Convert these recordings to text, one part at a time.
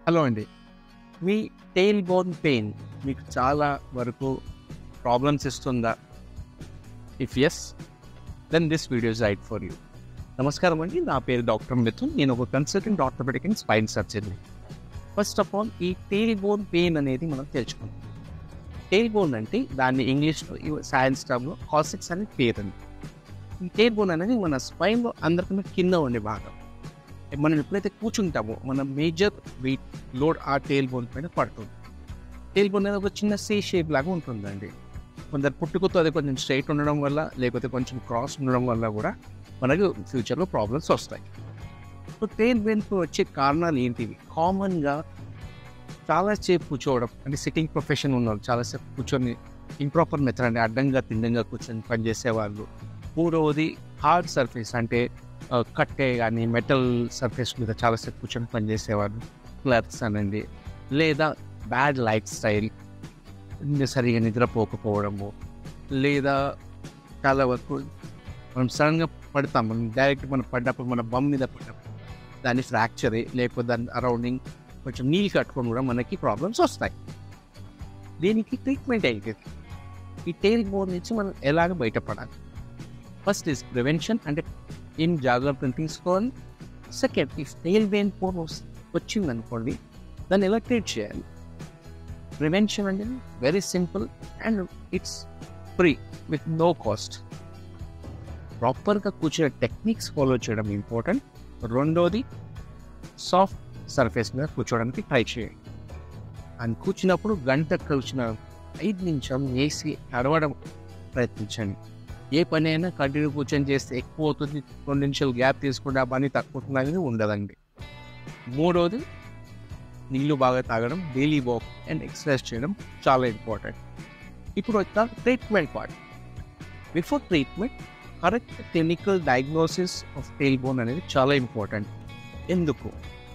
hello అండి మీ tail tailbone pain మీకు చాలా వరకు ప్రాబ్లమ్స్ ఇస్తుందా if yes then this video is right for you నమస్కారం అండి నా పేరు డాక్టర్ మిథున్ నేను ఒక consultant orthopaedic and spine surgeon first of all ఈ టెయిల్ బోన్ పెయిన్ అనేది మనం తెలుసుకుందాం టెయిల్ బోన్ అంటే దాన్ని ఇంగ్లీష్లో సైన్స్ టర్మ్లో కాసిక్స్ అనే పేరు అండి ఈ టెయిల్ బోన్ అనేది మన స్పైన్లో అందరికన్నా కింద ఉండే భాగం మనం ఎప్పుడైతే కూర్చుంటామో మన మేజర్ వెయిట్ లోడ్ ఆ టేల్ బోన్ పైన పడుతుంది టేల్ బోన్ అనేది ఒక చిన్న సే షేప్ లాగా ఉంటుందండి కొందరు పుట్టుకతో అది కొంచెం స్ట్రైట్ ఉండడం వల్ల లేకపోతే కొంచెం క్రాస్ ఉండడం వల్ల కూడా మనకు ఫ్యూచర్లో ప్రాబ్లమ్స్ వస్తాయి సో టేల్ బోన్కి వచ్చే కారణాలు ఏంటివి కామన్గా చాలాసేపు కూర్చోవడం అంటే సిట్టింగ్ ప్రొఫెషన్ ఉన్నవాళ్ళు చాలాసేపు కూర్చొని ఇంప్రాపర్ మెథడ్ అంటే అడ్డంగా తిండంగా కూర్చొని పనిచేసేవాళ్ళు మూడవది హార్డ్ సర్ఫేస్ అంటే ఆ, కట్టే కానీ మెటల్ సర్ఫేస్ మీద చాలాసేపు కూర్చొని పనిచేసేవారు క్లర్క్స్ అనండి లేదా బ్యాడ్ లైఫ్ స్టైల్ సరిగా నిద్రపోకపోవడము లేదా చాలా వరకు మనం సడన్గా పడతాం మనం డైరెక్ట్ మనం పడినప్పుడు మన బమ్ మీద పడినప్పుడు దాని ఫ్రాక్చరే లేకపోతే దాని అరౌండింగ్ కొంచెం నీళ్ళు కట్టుకొని కూడా మనకి ప్రాబ్లమ్స్ వస్తాయి దీనికి ట్రీట్మెంట్ అయితే ఈ టైల్ బోన్ నుంచి మనం ఎలాగ బయటపడాలి ఫస్ట్ ఇస్ ప్రివెన్షన్ అంటే ఏం జాగ్రత్తలు తీసుకోవాలి second if tailbone pain వచ్చింది అనుకోండి దాన్ని ఎలా ట్రీట్ చేయాలి ప్రివెన్షన్ అంటే very simple and it's free with no cost ప్రాపర్గా కూర్చునే టెక్నిక్స్ ఫాలో చేయడం ఇంపార్టెంట్ రెండోది సాఫ్ట్ సర్ఫేస్ మీద కూర్చోవడానికి ట్రై చేయండి అండ్ కూర్చున్నప్పుడు గంట కూర్చున్న ఐదు నిమిషం వేసి నడవడం ప్రయత్నించండి ఏ పని అయినా కంటిన్యూ కూర్చొని చేస్తే ఎక్కువ అవుతుంది రెండు నిమిషాలు గ్యాప్ తీసుకుంటే ఆ పని తక్కువ అవుతుంది అనేది ఉండదండి మూడోది నీళ్ళు బాగా తాగడం డైలీ వాక్ అండ్ ఎక్సర్సైజ్ చేయడం చాలా ఇంపార్టెంట్ ఇప్పుడు వచ్చా treatment part before treatment correct clinical diagnosis of tailbone అనేది చాలా ఇంపార్టెంట్ ఎందుకు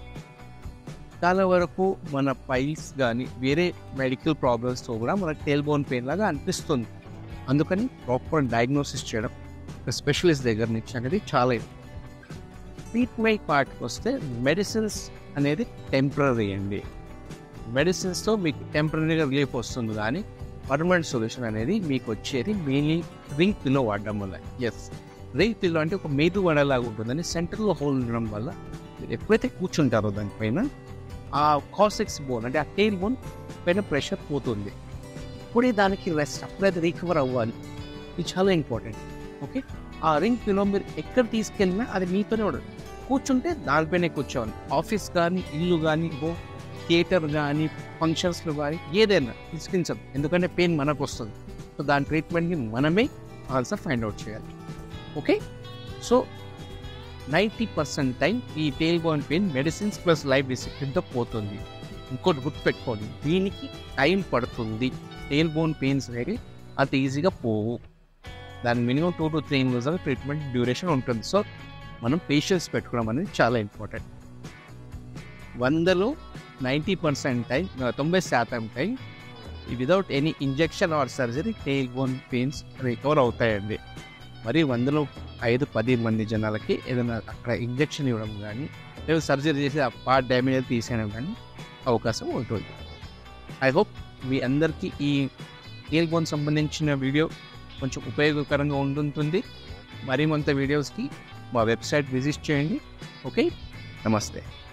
చాలా వరకు మన పైల్స్ కానీ వేరే మెడికల్ ప్రాబ్లమ్స్తో కూడా మనకు టెయిల్ బోన్ పెయిన్ లాగా అనిపిస్తుంది అందుకని ప్రాపర్ డయాగ్నోసిస్ చేయడం ఒక స్పెషలిస్ట్ దగ్గర నుంచి అనేది చాలా ట్రీట్మెంట్ పార్ట్కి వస్తే మెడిసిన్స్ అనేది టెంపరీ అండి మెడిసిన్స్తో మీకు టెంపరీగా రిలీఫ్ వస్తుంది కానీ పర్మనెంట్ సొల్యూషన్ అనేది మీకు వచ్చేది మెయిన్లీ రింగ్ పిల్లో వాడడం వల్ల ఎస్ రింగ్ పిల్లో అంటే ఒక మేదు వడలాగా ఉంటుందని సెంటర్లో హోల్ ఉండడం వల్ల మీరు ఎప్పుడైతే కూర్చుంటారో దానిపైన ఆ కాసెక్స్ బోన్ అంటే ఆ టెయిల్ బోన్ పైన ప్రెషర్ పోతుంది ఇప్పుడే దానికి రెస్ట్ అప్పుడైతే రికవర్ అవ్వాలి ఇది చాలా ఇంపార్టెంట్ ఓకే ఆ రింగ్ పిలో మీరు ఎక్కడ తీసుకెళ్ళినా అది మీతోనే ఉండదు కూర్చుంటే దానిపైనే కూర్చోవాలి ఆఫీస్ కానీ ఇల్లు కానీ ఓ థియేటర్ కానీ ఫంక్షన్స్లో కానీ ఏదైనా తీసుకించదు ఎందుకంటే పెయిన్ మనకు వస్తుంది సో దాని ట్రీట్మెంట్ని మనమే ఆన్సర్ ఫైండ్ అవుట్ చేయాలి okay so ninety percent time ఈ tailbone pain medicines plus life డిసిప్లిన్తో పోతుంది ఇంకోటి గుర్తుపెట్టుకోండి దీనికి టైం పడుతుంది టెయిల్ బోన్ పెయిన్స్ అనేవి అంత ఈజీగా పోవు దాని minimum two to three months treatment duration ఉంటుంది సో మనం పేషెన్స్ పెట్టుకోవడం అనేది చాలా ఇంపార్టెంట్ వందలో నైంటీ పర్సెంట్ టైం తొంభై శాతం time without any injection or surgery tailbone pains recover అవుతాయండి మరి వందలో ఐదు పది మంది జనాలకి ఏదైనా అక్కడ ఇంజెక్షన్ ఇవ్వడం కానీ లేదా సర్జరీ చేసి ఆ పార్ట్ డ్యామేజ్ తీసేయడం కానీ అవకాశం ఉంటుంది ఐ హోప్ మీ అందరికీ ఈ టెయిల్ బోన్ సంబంధించిన వీడియో కొంచెం ఉపయోగకరంగా ఉంటుంటుంది మరికొంత వీడియోస్కి మా వెబ్సైట్ విజిట్ చేయండి ఓకే నమస్తే